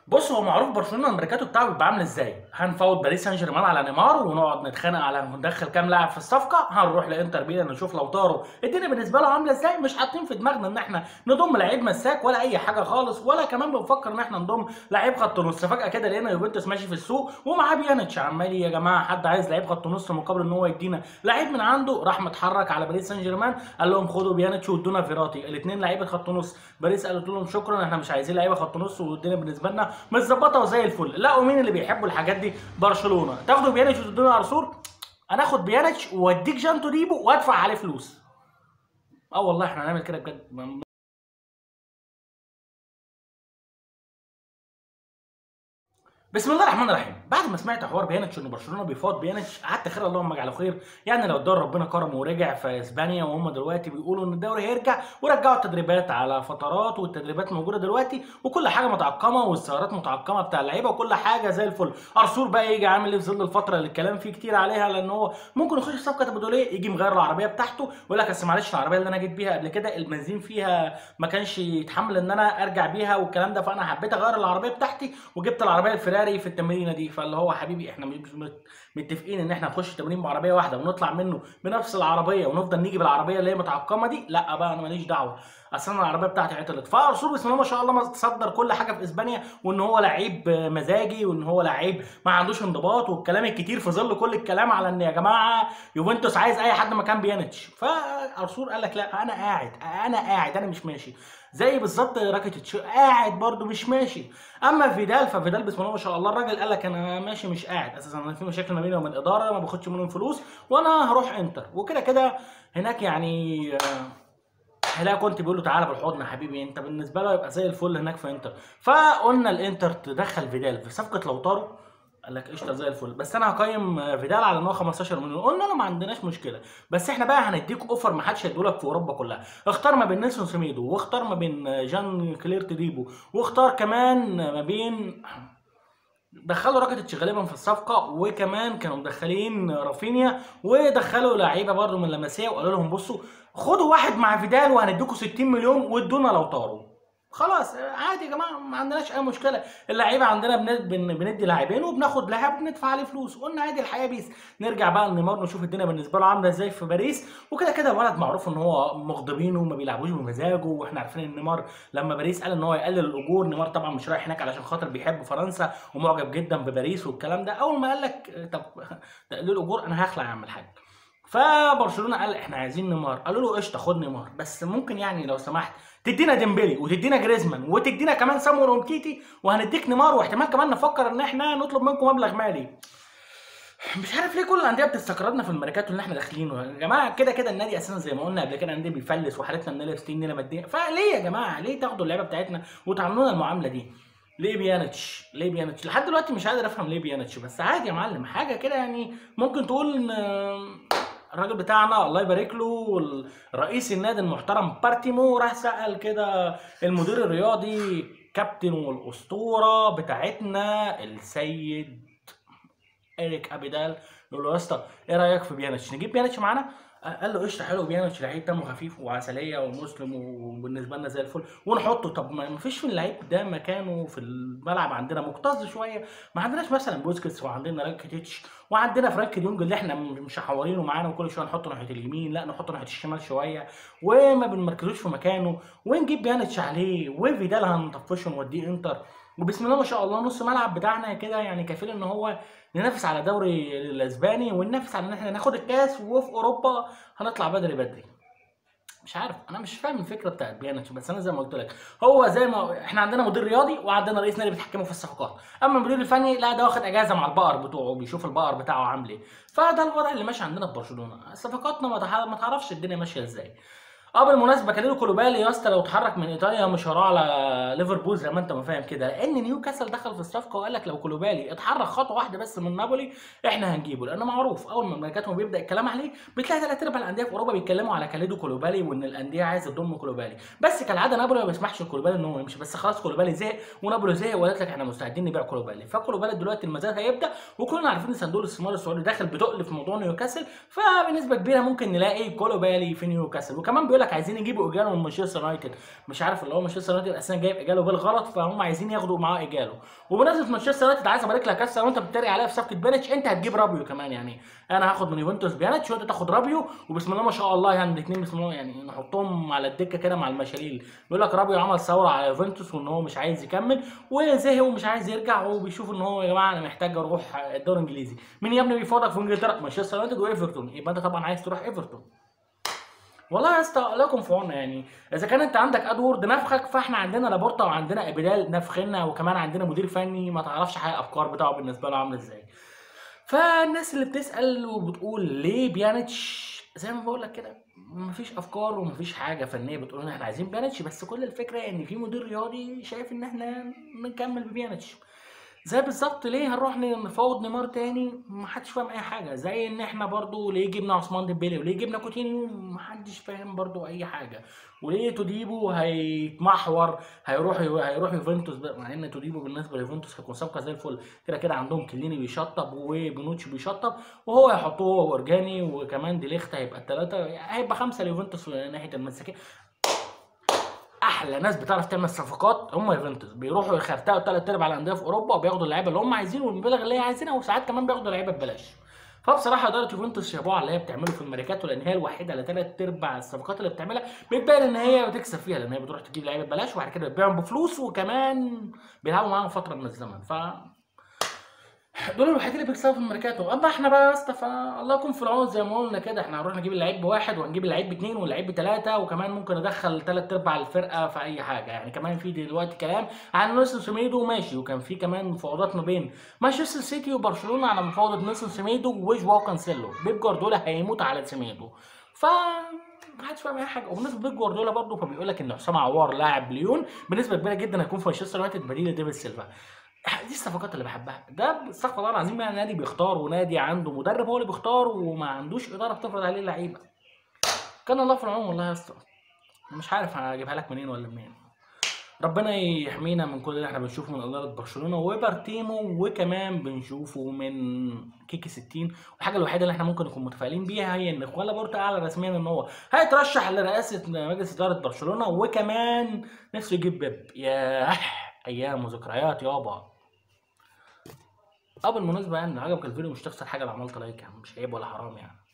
بص هو معروف برشلونه الميركاتو بتاعه بيبقى عامل ازاي هنفوت باريس سان جيرمان على نيمار ونقعد نتخانق على ندخل كام لاعب في الصفقه هنروح لانتر ميلان نشوف لو طاروا الدنيا بالنسبه له عامله ازاي مش حاطين في دماغنا ان احنا نضم لعيب مساك ولا اي حاجه خالص ولا كمان بنفكر ان احنا نضم لعيب خط نص فجاه كده لقينا يوفنتوس ماشي في السوق ومعاه بيانيتش عمال يا جماعه حد عايز لعيب خط نص مقابل ان هو يدينا لعيب من عنده راح متحرك على باريس سان جيرمان قال لهم خدوا بيانيتش وادونا فيراتي الاثنين لعيبه خط نص باريس قالت لهم شكرا احنا مش عايزين لعيبه خط نص والدنيا بالنسبه لنا متظبطه وزي الفل لقوا مين اللي بيحبوا الحاجات دي برشلونه تاخدوا بيانيتش وتدونا ارسول انا اخد بيانيتش واديك جانتو ديبو وادفع عليه فلوس اه والله احنا هنعمل كده بجد بسم الله الرحمن الرحيم بعد ما سمعت حوار بيانيتش ان برشلونه بيفاوض بيانيتش قعدت خير اللهم اجعله خير يعني لو الدوري ربنا كرمه ورجع في اسبانيا وهم دلوقتي بيقولوا ان الدوري هيرجع ورجعوا التدريبات على فترات والتدريبات موجوده دلوقتي وكل حاجه متعقمه والسيارات متعقمه بتاع اللعيبه وكل حاجه زي الفل ارسول بقى يجي عامل ايه في ظل الفتره اللي الكلام فيه كتير عليها لان هو ممكن يخش صفقه تبادليه يجي مغير العربيه بتاعته ويقول لك اصل معلش العربيه اللي انا جيت بيها قبل كده البنزين فيها ما كانش يتحمل ان انا ارجع بيها والكلام ده فانا حبيت اغير العربيه بتاعتي وجبت العربيه الفيراري في التمرينه دي فاللي هو حبيبي احنا مش مت- متفقين ان احنا نخش تمرين بعربيه واحده ونطلع منه بنفس العربيه ونفضل نيجي بالعربيه اللي هي متعقمه دي لا بقى انا ماليش دعوه اصل انا العربيه بتاعتي عطلت فارسول بسم الله ما شاء الله ما تصدر كل حاجه في اسبانيا وان هو لعيب مزاجي وان هو لعيب ما عندوش انضباط والكلام الكتير في ظل كل الكلام على ان يا جماعه يوفنتوس عايز اي حد مكان بيانيتش فارسول قال لك لا انا قاعد انا قاعد انا مش ماشي زي بالظبط راكيتيتش قاعد برده مش ماشي اما فيدال ففيدال بسم الله ما شاء الله الراجل قال لك انا ماشي مش قاعد اساسا انا في مشاكل ما بيني وبين الاداره ما باخدش منهم فلوس وانا هروح انتر وكده كده هناك يعني آه، هلاقي كنت بيقول له تعالى بالحضن يا حبيبي انت بالنسبه له يبقى زي الفل هناك في انتر فقلنا الانتر تدخل فيدال في صفقه لوتارو قال لك قشطه زي الفل بس انا هقيم آه، فيدال على ان هو 15 مليون قلنا له ما عندناش مشكله بس احنا بقى هنديك اوفر ما حدش هيدولك في اوروبا كلها اختار ما بين نيلسون سيميدو واختار ما بين آه، جان كلير تديبو واختار كمان ما بين دخلوا راكيتيتش غالبا في الصفقه وكمان كانوا مدخلين رافينيا ودخلوا لعيبه برضه من لمسيه وقالوا لهم بصوا خدوا واحد مع فيدال وهنديكوا 60 مليون وادونا لو طاروا خلاص عادي يا جماعه ما عندناش اي مشكله اللعيبه عندنا بن- بن- بندي لاعبين وبناخد لاعب بندفع عليه فلوس قلنا عادي الحياه بيس نرجع بقى لنيمار نشوف الدنيا بالنسبه له عامله ازاي في باريس وكده كده الولد معروف ان هو مغضبينه وما بيلعبوش بمزاجه واحنا عارفين ان نيمار لما باريس قال ان هو يقلل الاجور نيمار طبعا مش رايح هناك علشان خاطر بيحب فرنسا ومعجب جدا بباريس والكلام ده اول ما قال لك طب تقليل الاجور انا هخلع يا عم الحاج فبرشلونه قال احنا عايزين نيمار قالوا له قشطه خد نيمار بس ممكن يعني لو سمحت تدينا ديمبلي وتدينا جريزمان وتدينا كمان سامويل اومتيتي وهنديك نيمار واحتمال كمان نفكر ان احنا نطلب منكم مبلغ مالي مش عارف ليه كل الانديه بتستقرضنا في الميركاتو اللي احنا داخلينه يا جماعه كده كده النادي اساسا زي ما قلنا قبل كده النادي بيفلس وحالتنا النادي في 60 نيله ماديه فليه يا جماعه ليه تاخدوا اللعيبه بتاعتنا وتعاملونا المعامله دي ليه بيانيتش ليه بيانيتش لحد دلوقتي مش قادر افهم ليه بيانيتش بس عادي يا معلم حاجه كده يعني ممكن تقول ان الراجل بتاعنا الله يبارك له رئيس النادي المحترم بارتيمو راح سأل كده المدير الرياضي كابتن والاسطوره بتاعتنا السيد اريك ابيدال يقول له يا اسطى ايه رايك في بيانيتش نجيب بيانيتش معانا قال له قشطه حلو بيانيتش لعيب دمه خفيف وعسليه ومسلم وبالنسبه لنا زي الفل ونحطه طب ما فيش في اللعيب ده مكانه في الملعب عندنا مكتظ شويه ما عندناش مثلا بوسكيتس وعندنا راكيتيتش وعندنا فرانك ديونج اللي احنا مش حوالينه معانا وكل شويه نحطه ناحيه اليمين لا نحطه ناحيه الشمال شويه وما بنمركزوش في مكانه ونجيب بيانيتش عليه وفيدال هنطفشه نوديه انتر وبسم الله ما شاء الله نص ملعب بتاعنا كده يعني كفيل ان هو ننافس على الدوري الاسباني وننافس على ان احنا ناخد الكاس وفي اوروبا هنطلع بدري بدري مش عارف انا مش فاهم الفكره بتاعت بيانيتش بس انا زي ما قلت لك هو زي ما احنا عندنا مدير رياضي وعندنا رئيس نادي بيتحكموا في الصفقات اما المدير الفني لا ده واخد اجازه مع البقر بتوعه بيشوف البقر بتاعه عامل ايه فده الوضع اللي ماشي عندنا في برشلونه صفقاتنا ما تح- ما تعرفش الدنيا ماشيه ازاي اه بالمناسبه كاليرو كولوبالي يا اسطى لو اتحرك من ايطاليا مش هيروح على ليفربول زي ما انت ما فاهم كده لان نيوكاسل دخل في الصفقه وقال لك لو كولوبالي اتحرك خطوه واحده بس من نابولي احنا هنجيبه لانه معروف اول ما الميركاتو بيبدا الكلام عليه بتلاقي ثلاث ارباع الانديه في اوروبا بيتكلموا على كاليدو كولوبالي وان الانديه عايزه تضم كولوبالي بس كالعاده نابولي ما بيسمحش لكولوبالي ان هو يمشي بس خلاص كولوبالي زهق ونابولي زهق وقالت لك احنا مستعدين نبيع كولوبالي فكولوبالي دلوقتي المزاد هيبدا وكلنا عارفين ان صندوق الاستثمار السعودي داخل بتقل في موضوع نيوكاسل فبنسبه كبيره ممكن نلاقي كولوبالي في نيوكاسل وكمان بيقول بيقول لك عايزين يجيبوا ايجالو من مانشستر يونايتد مش عارف اللي هو مانشستر يونايتد اساسا جايب ايجالو بالغلط فهم عايزين ياخدوا معاه ايجالو وبمناسبه مانشستر يونايتد عايز ابارك لك كاسه وانت بتتريق عليها في صفقه بيانيتش انت هتجيب رابيو كمان يعني انا هاخد من يوفنتوس بيانيتش وانت تاخد رابيو وبسم الله ما شاء الله يعني الاثنين بسم الله يعني نحطهم على الدكه كده مع المشاليل بيقول لك رابيو عمل ثوره على يوفنتوس وان هو مش عايز يكمل وزهق ومش عايز يرجع وبيشوف ان هو يا جماعه انا محتاج اروح الدوري الانجليزي مين يا ابني بيفاضلك في انجلترا مانشستر يونايتد وايفرتون يبقى انت طبعا عايز تروح ايفرتون والله يا اسطى لكم في عوننا يعني اذا كان انت عندك ادوارد نفخك فاحنا عندنا لابورتا وعندنا ابيدال نفخنا وكمان عندنا مدير فني ما تعرفش حاجه الافكار بتاعه بالنسبه له عامله ازاي فالناس اللي بتسال وبتقول ليه بيانيتش زي ما بقول لك كده مفيش افكار ومفيش حاجه فنيه بتقول ان احنا عايزين بيانيتش بس كل الفكره ان في مدير رياضي شايف ان احنا نكمل ببيانيتش زي بالظبط ليه هنروح نفاوض نيمار تاني محدش فاهم اي حاجه زي ان احنا برضو ليه جبنا عثمان ديمبélé وليه جبنا كوتينيو محدش فاهم برضو اي حاجه وليه توديبو هيتمحور هيروح هيروح يوفنتوس بقى مع ان توديبو بالنسبه ليوفنتوس هتكون صفقه زي الفل كده كده عندهم كليني بيشطب وبنوتشي بيشطب وهو هيحطوه هو واورجاني وكمان ديليخت هيبقى الثلاثه هيبقى خمسه ليوفنتوس ناحيه المساكين احلى ناس بتعرف تعمل صفقات هم يوفنتوس بيروحوا يخرتقوا ثلاث ارباع الانديه في اوروبا وبياخدوا اللعيبه اللي هم عايزينه والمبالغ اللي هي عايزينها وساعات كمان بياخدوا لعيبه ببلاش فبصراحه اداره يوفنتوس شابوها على اللي هي بتعمله في الميركاتو لان هي الوحيده اللي ثلاث ارباع الصفقات اللي بتعملها بتبان ان هي بتكسب فيها لان هي بتروح تجيب لعيبه ببلاش وبعد كده بتبيعهم بفلوس وكمان بيلعبوا معاهم فتره من الزمن ف دول الوحيدين اللي بيكسبوا في الميركاتو اما احنا بقى يا اسطى فالله يكون في العون زي ما قلنا كده احنا هنروح نجيب اللعيب بواحد وهنجيب اللعيب باثنين واللعيب بثلاثه وكمان ممكن ندخل ثلاث ارباع الفرقه في اي حاجه يعني كمان في دلوقتي كلام عن نيلسون سيميدو ماشي وكان في كمان مفاوضات ما بين مانشستر سيتي وبرشلونه على مفاوضه نيلسون سيميدو وجواو كانسيلو بيب جوارديولا هيموت على سيميدو ف ما حدش فاهم اي حاجه وبالنسبه لبيب جوارديولا برضه فبيقول لك ان حسام عوار لاعب ليون بنسبه كبيره جدا هيكون في مانشستر يونايتد بديل ديفيد سيلفا دي الصفقات اللي بحبها ده استغفر الله العظيم يعني نادي بيختار ونادي عنده مدرب هو اللي بيختار وما عندوش اداره بتفرض عليه اللعيبه كان الله في العون والله يا اسطى مش عارف هجيبها لك منين ولا منين ربنا يحمينا من كل اللي احنا بنشوفه من اداره برشلونه وبارتيمو وكمان بنشوفه من كيكي 60 والحاجه الوحيده اللي احنا ممكن نكون متفائلين بيها هي ان خوان لابورتا اعلن رسميا ان هو هيترشح لرئاسه مجلس اداره برشلونه وكمان نفسه يجيب بيب يا ايام وذكريات يابا اه بالمناسبه يعني لو عجبك الفيديو مش تخسر حاجه لو عملت لايك يعني مش عيب ولا حرام يعني